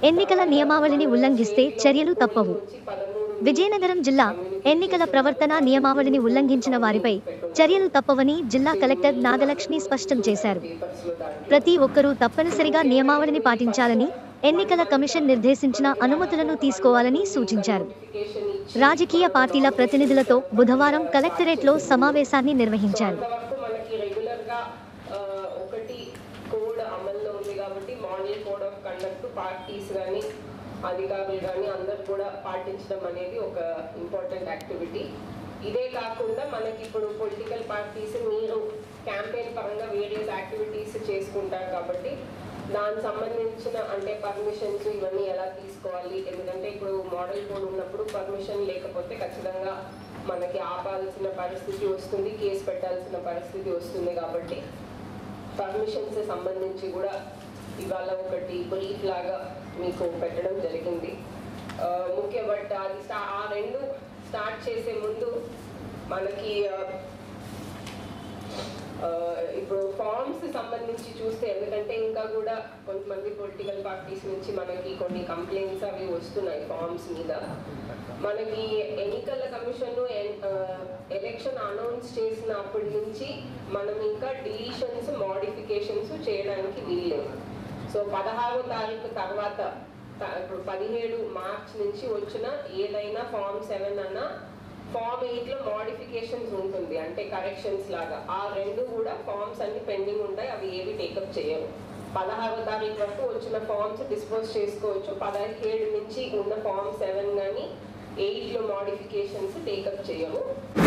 ఎన్నికల నియమావళిని ఉల్లంఘిస్తే చర్యలు తప్పవు విజయనగరం జిల్లా ఎన్నికల ప్రవర్తన నియమావళిని ఉల్లంఘించిన వారిపై చర్యలు తప్పవని జిల్లా కలెక్టర్ నాగలక్ష్మి స్పష్టం చేశారు ప్రతి ఒక్కరూ తప్పనిసరిగా నియమావళిని పాటించాలని ఎన్నికల కమిషన్ నిర్దేశించిన అనుమతులను తీసుకోవాలని సూచించారు రాజకీయ పార్టీల ప్రతినిధులతో బుధవారం కలెక్టరేట్లో సమావేశాన్ని నిర్వహించారు కొంతవరకు మనకి రెగ్యులర్ గా ఆ, ఒకటి కోడ్ అమల్లో ఉంది కాబట్టి model code of conduct parties కానీ అధికారులు కానీ అందరు కూడా పాటించడం అనేది ఒక ఇంపార్టెంట్ యాక్టివిటీ ఇదే కాకుండా మనకి ఇప్పుడు పొలిటికల్ పార్టీస్ మీరు క్యాంపెయిన్ పరంగా వేరియస్ యాక్టివిటీస్ చేసుకుంటారు కాబట్టి దానికి సంబంధించిన అంటే పర్మిషన్స్ ఇవన్నీ ఎలా తీసుకోవాలి ఎందుకంటే ఇప్పుడు మోడల్ కోడ్ ఉన్నప్పుడు పర్మిషన్ లేకపోతే ఖచ్చితంగా మనకి ఆపాల్సిన పరిస్థితి వస్తుంది కేసు పెట్టాల్సిన పరిస్థితి వస్తుంది కాబట్టి పర్మిషన్స్ సంబంధించి కూడా ఇవాళ ఒకటి బ్రీఫ్ లాగా మీకు పెట్టడం జరిగింది ఆ, ముఖ్య బట్ అది స్టా- ఆ రెండు స్టార్ట్ చేసే ముందు మనకి ఆ, ఆ, ఇప్పుడు ఫార్మ్స్ సంబంధించి చూస్తే ఎందుకంటే ఇంకా కూడా కొంతమంది పొలిటికల్ పార్టీస్ నుంచి మనకి కొన్ని కంప్లైంట్స్ అవి వస్తున్నాయి ఫార్మ్స్ మీద మనకి ఎన్నికల కమిషన్ ఎలక్షన్ అనౌన్స్ చేసినప్పటి నుంచి మనం ఇంకా డిలీషన్స్ మోడిఫికేషన్స్ చేయడానికి వీల్లేదు సో పదహారో తారీఖు తర్వాత త- ఇప్పుడు పదిహేడు మార్చ్ నుంచి వచ్చిన ఏదైనా ఫామ్ సెవెన్ అన్నా ఫామ్ ఎయిట్ లో మోడిఫికేషన్స్ ఉంటుంది అంటే కరెక్షన్స్ లాగా ఆ రెండు కూడా ఫామ్స్ అన్ని పెండింగ్ ఉంటాయి అవి ఏవి టేకప్ చేయరు పదహారో తారీఖు వరకు వచ్చిన ఫామ్స్ డిస్పోజ్ చేసుకోవచ్చు పదిహేడు నుంచి ఉన్న ఫామ్ సెవెన్ కానీ ఎయిట్ లో మోడిఫికేషన్స్ టేకప్ చేయము